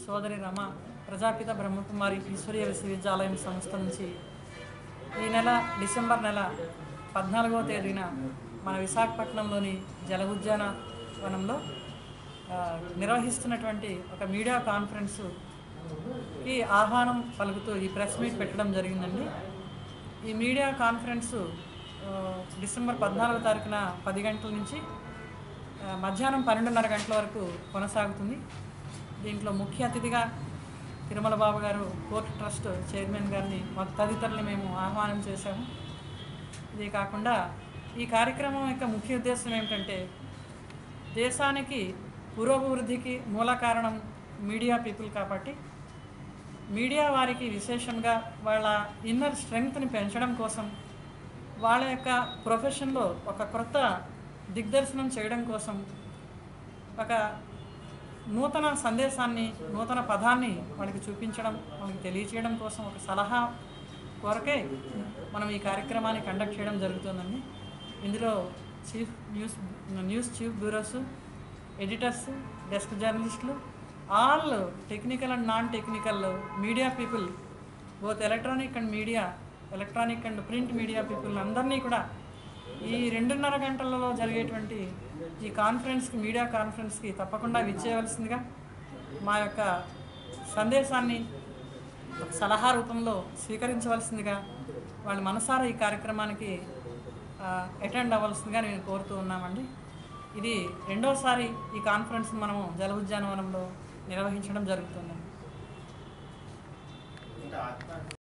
సోదరి రమ ప్రజాపిత బ్రహ్మకుమారి ఈశ్వరీయ విశ్వవిద్యాలయం సంస్థ నుంచి ఈ నెల డిసెంబర్ నెల పద్నాలుగవ తేదీన మన విశాఖపట్నంలోని జల ఉద్యానవనంలో ఆ, నిర్వహిస్తున్నటువంటి ఒక మీడియా కాన్ఫరెన్సు ఈ ఆహ్వానం పలుకుతూ ఈ ప్రెస్ మీట్ పెట్టడం జరిగిందండి ఈ మీడియా కాన్ఫరెన్సు ఆ, డిసెంబర్ పద్నాలుగో తారీఖున పది గంటల నుంచి ఆ, మధ్యాహ్నం పన్నెండున్నర గంటల వరకు కొనసాగుతుంది దీంట్లో ముఖ్య అతిథిగా తిరుమల బాబు గారు కోర్టు ట్రస్ట్ చైర్మన్ గారిని మాకు తదితరులు మేము ఆహ్వానం చేశాము ఇది కాకుండా ఈ కార్యక్రమం యొక్క ముఖ్య ఉద్దేశం ఏమిటంటే దేశానికి పురోభివృద్ధికి మూల కారణం మీడియా పీపుల్ కాబట్టి మీడియా వారికి విశేషంగా వాళ్ళ ఇన్నర్ స్ట్రెంగ్త్ని పెంచడం కోసం వాళ్ళ యొక్క ప్రొఫెషన్లో ఒక కొత్త దిగ్దర్శనం చేయడం కోసం ఒక నూతన సందేశాన్ని నూతన పదాన్ని వాళ్ళకి చూపించడం వాళ్ళకి తెలియచేయడం కోసం ఒక సలహా కొరకే మనం ఈ కార్యక్రమాన్ని కండక్ట్ చేయడం జరుగుతుందండి ఇందులో chief news news chief bureaus editors desk జర్నలిస్టులు all technical and non technical media people both electronic and media electronic and print media people అందరినీ కూడా ఈ రెండున్నర గంటలలో జరిగేటువంటి ఈ కాన్ఫరెన్స్కి మీడియా కాన్ఫరెన్స్కి తప్పకుండా విచ్చేయవలసిందిగా మా యొక్క సందేశాన్ని ఒక సలహా రూపంలో స్వీకరించవలసిందిగా వాళ్ళ మనసారా ఈ కార్యక్రమానికి అటెండ్ అవ్వాల్సిందిగా నేను కోరుతూ ఉన్నామండి ఇది రెండోసారి ఈ కాన్ఫరెన్స్ మనము జల ఉద్యానవనంలో నిర్వహించడం జరుగుతుందండి